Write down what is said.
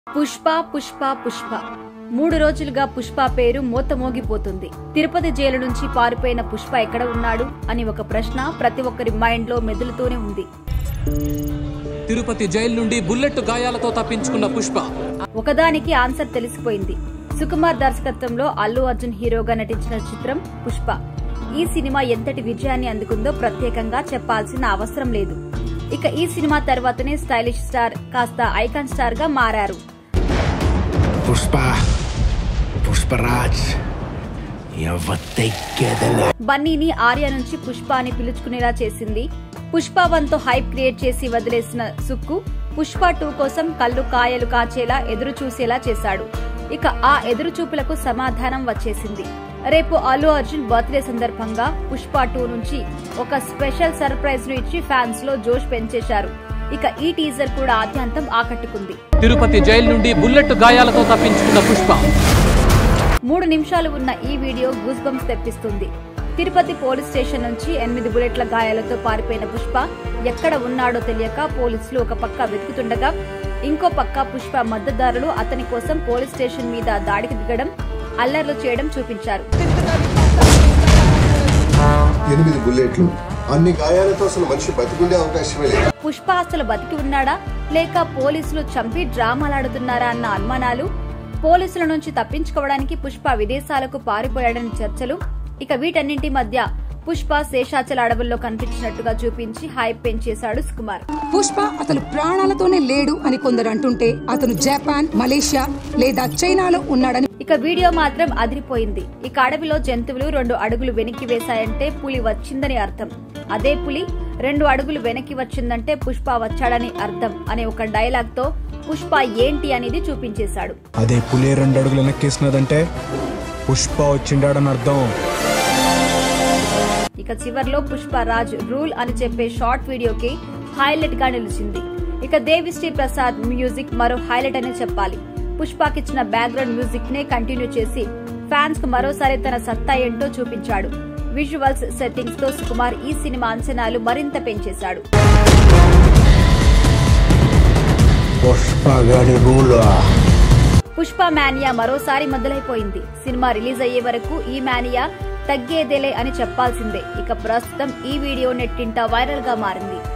పుష్ప పుష్ప పుష్ప మూడు రోజులుగా పుష్ప పేరు మోతమోగిపోతుంది తిరుపతి జైలు నుంచి పారిపోయిన పుష్ప ఎక్కడ ఉన్నాడు అని ఒక ప్రశ్న ప్రతి ఒక్కరి మైండ్ లో మెదులుతూనే ఉంది తిరుపతి జైలు నుండి బుల్లెట్ గాయాలతో తప్పించుకున్న పుష్ప ఒకదానికి ఆన్సర్ తెలిసిపోయింది సుకుమార్ దర్శకత్వంలో అల్లు అర్జున్ హీరోగా నటించిన చిత్రం పుష్ప ఈ సినిమా ఎంతటి విజయాన్ని అందుకుందో ప్రత్యేకంగా చెప్పాల్సిన అవసరం లేదు ఇక ఈ సినిమా తర్వాతనే స్టైలిష్ స్టార్ కాస్త ఐకాన్ స్టార్ గా మారారు పుష్ప పుష్పరాజ్ ఎవతెక్కెదల బన్నీని ఆర్య నుంచి పుష్ప అని పిలుచుకునేలా చేసింది పుష్ప వన్ తో హైప్ క్రియేట్ చేసి వదిలేసిన సుక్కు పుష్ప టూ కోసం కళ్ళు కాయలు కాచేలా ఎదురు చూసేలా చేశాడు ఇక ఆ ఎదురు చూపులకు సమాధానం వచ్చేసింది రేపు అల్లు అర్జున్ బర్త్డే సందర్భంగా పుష్ప టూ నుంచి ఒక స్పెషల్ సర్ప్రైజ్ ను ఇచ్చి ఫ్యాన్స్ లో జోష్ పెంచేశారు ఇక ఈ టీజర్ కూడా ఆద్యంతం ఆకట్టుకుంది తిరుపతి జైలు నుండి బుల్లెట్ గాయాలతో తప్పించుకున్న పుష్ప మూడు నిమిషాలు ఉన్న ఈ వీడియో గూస్ బంప్స్ తెప్పిస్తుంది తిరుపతి పోలీస్ స్టేషన్ నుంచి ఎనిమిది బుల్లెట్ల గాయాలతో పారిపోయిన పుష్ప ఎక్కడ ఉన్నాడో తెలియక పోలీసులు ఒక పక్క వెతుకుతుండగా ఇంకో పక్క పుష్ప మద్దతుదారులు అతని కోసం పోలీస్ స్టేషన్ మీద దాడికి దిగడం అల్లర్లు చేయడం చూపించారు ఎనిమిది బుల్లెట్లు అన్ని గాయాలతో అసలు మనిషి బతికుండే అవకాశమే లేదు పుష్ప అసలు బతికి ఉన్నాడా లేక పోలీసులు చంపి డ్రామాలాడుతున్నారా అన్న అనుమానాలు పోలీసుల నుంచి తప్పించుకోవడానికి పుష్ప విదేశాలకు పారిపోయాడని చర్చలు ఇక వీటన్నింటి మధ్య పుష్ప శేషాచల అడవుల్లో కనిపించినట్టుగా చూపించి హైప్ పెంచేశాడు సుకుమార్ పుష్ప అతను ప్రాణాలతోనే లేడు అని కొందరు అంటుంటే అతను జపాన్ మలేషియా లేదా చైనాలో ఉన్నాడని ఇక వీడియో మాత్రం అదిరిపోయింది ఇక అడవిలో జంతువులు రెండు అడుగులు వెనక్కి వేశాయంటే పులి వచ్చిందని అర్థం అదే పులి రెండు అడుగులు వెనక్కి వచ్చిందంటే పుష్ప వచ్చాడని అర్థం అనే ఒక డైలాగ్ తో పుష్ప ఏంటి అనేది చూపించేశాడు అదే పులే రెండు అడుగులు వెనక్కేసినదంటే పుష్ప వచ్చిండాడని అర్థం ఇక చివర్లో పుష్ప రాజ్ రూల్ అని చెప్పే షార్ట్ వీడియోకి హైలైట్ గా నిలిచింది ఇక దేవిశ్రీ ప్రసాద్ మ్యూజిక్ మరో హైలైట్ అనే చెప్పాలి పుష్పకిచ్చిన బ్యాక్గ్రౌండ్ మ్యూజిక్ నే కంటిన్యూ చేసి ఫ్యాన్స్ కు మరోసారి తన సత్తా ఏంటో చూపించాడు విజువల్స్ సెట్టింగ్స్ తో సుకుమార్ ఈ సినిమా అంచనాలు మరింత పెంచేశాడు పుష్ప గడి రూల్ పుష్ప మానియా మరోసారి మొదలైపోయింది సినిమా రిలీజ్ అయ్యే వరకు ఈ మానియా తగ్గేదేలే అని చెప్పాల్సిందే ఇక ప్రస్తుతం ఈ వీడియో నెట్టింట వైరల్ గా మారింది